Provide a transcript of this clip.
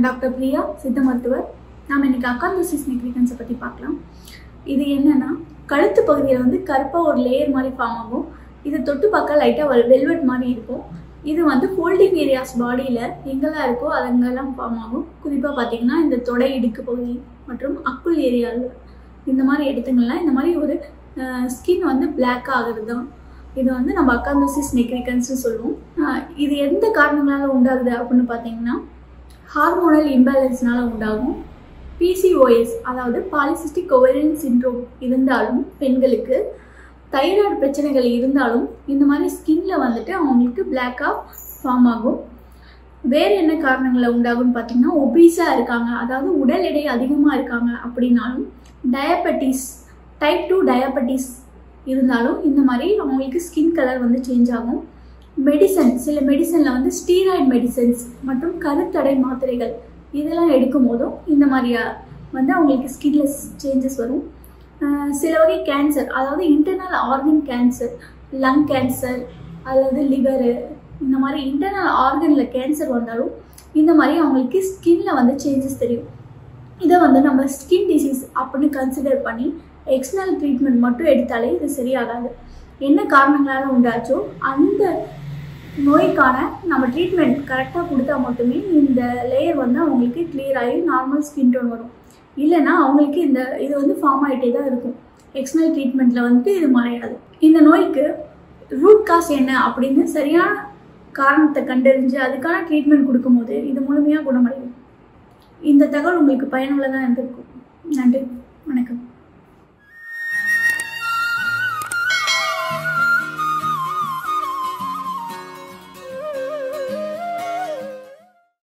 நான் டாக்டர் பிரியா சித்த மருத்துவர் நாம் இன்னைக்கு அக்காந்தோசிஸ் நிக்ரிகன்ஸை பற்றி பார்க்கலாம் இது என்னன்னா கழுத்து பகுதியில் வந்து கருப்பாக ஒரு லேயர் மாதிரி ஃபார்ம் ஆகும் இது தொட்டு பார்க்க லைட்டாக ஒரு வெல்வெட் மாதிரி இருக்கும் இது வந்து ஃபோல்டிங் ஏரியாஸ் பாடியில் எங்கெல்லாம் இருக்கோ அது அங்கெல்லாம் ஃபார்ம் ஆகும் குறிப்பாக பார்த்தீங்கன்னா இந்த தொடை இடுக்கு பகுதி மற்றும் அக்குள் ஏரியாவில் இந்த மாதிரி இடத்துங்கள்லாம் இந்த மாதிரி ஒரு ஸ்கின் வந்து பிளாக் ஆகுறது தான் இது வந்து நம்ம அக்காந்தோசிஸ் நெக்ரிகன்ஸ்னு சொல்லுவோம் அஹ் இது எந்த காரணங்களால உண்டாகுது அப்படின்னு பார்த்தீங்கன்னா ஹார்மோனல் இம்பேலன்ஸ்னால உண்டாகும் பிசிஓஎஸ் அதாவது பாலிசிஸ்டிக் ஒவரியன் சிண்ட்ரோம் இருந்தாலும் பெண்களுக்கு தைராய்டு பிரச்சனைகள் இருந்தாலும் இந்த மாதிரி ஸ்கின்ல வந்துட்டு அவங்களுக்கு பிளாக்காக ஃபார்ம் ஆகும் வேறு என்ன காரணங்களை உண்டாகும்னு பார்த்தீங்கன்னா ஒபீஸாக இருக்காங்க அதாவது உடல் எடை அதிகமாக இருக்காங்க அப்படின்னாலும் டயபெட்டிஸ் டைப் டூ டயபெட்டிஸ் இருந்தாலும் இந்த மாதிரி அவங்களுக்கு ஸ்கின் கலர் வந்து சேஞ்ச் ஆகும் மெடிசன் சில மெடிசனில் வந்து ஸ்டீராய்டு மெடிசன்ஸ் மற்றும் கருத்தடை மாத்திரைகள் இதெல்லாம் எடுக்கும் போதும் இந்த மாதிரியா வந்து அவங்களுக்கு ஸ்கின்ல சேஞ்சஸ் வரும் அஹ் சில வகை கேன்சர் அதாவது internal organ cancer lung cancer அல்லது லிவரு இந்த மாதிரி இன்டர்னல் ஆர்கனில் கேன்சர் வந்தாலும் இந்த மாதிரி அவங்களுக்கு ஸ்கின்ல வந்து சேஞ்சஸ் தெரியும் இதை வந்து நம்ம ஸ்கின் டிசீஸ் அப்படின்னு கன்சிடர் பண்ணி எக்ஸ்டர்னல் ட்ரீட்மெண்ட் மட்டும் எடுத்தாலே இது சரியாகாது என்ன காரணங்களால உண்டாச்சோ அந்த நோய்க்கான நம்ம ட்ரீட்மெண்ட் கரெக்டாக கொடுத்தா மட்டுமே இந்த லேயர் வந்து அவங்களுக்கு clear ஆகி நார்மல் ஸ்கின் டோன் வரும் இல்லைன்னா அவங்களுக்கு இந்த இது வந்து ஃபார்ம் ஆகிட்டே தான் இருக்கும் எக்ஸ்டர்னல் ட்ரீட்மெண்ட்டில் வந்துட்டு இது மறையாது இந்த நோய்க்கு ரூட் காஸ் என்ன அப்படின்னு சரியான காரணத்தை கண்டறிஞ்சு அதுக்கான ட்ரீட்மெண்ட் கொடுக்கும்போது இது முழுமையாக குணமடையும் இந்த தகவல் உங்களுக்கு பயனுள்ளதாக இருந்திருக்கும் நன்றி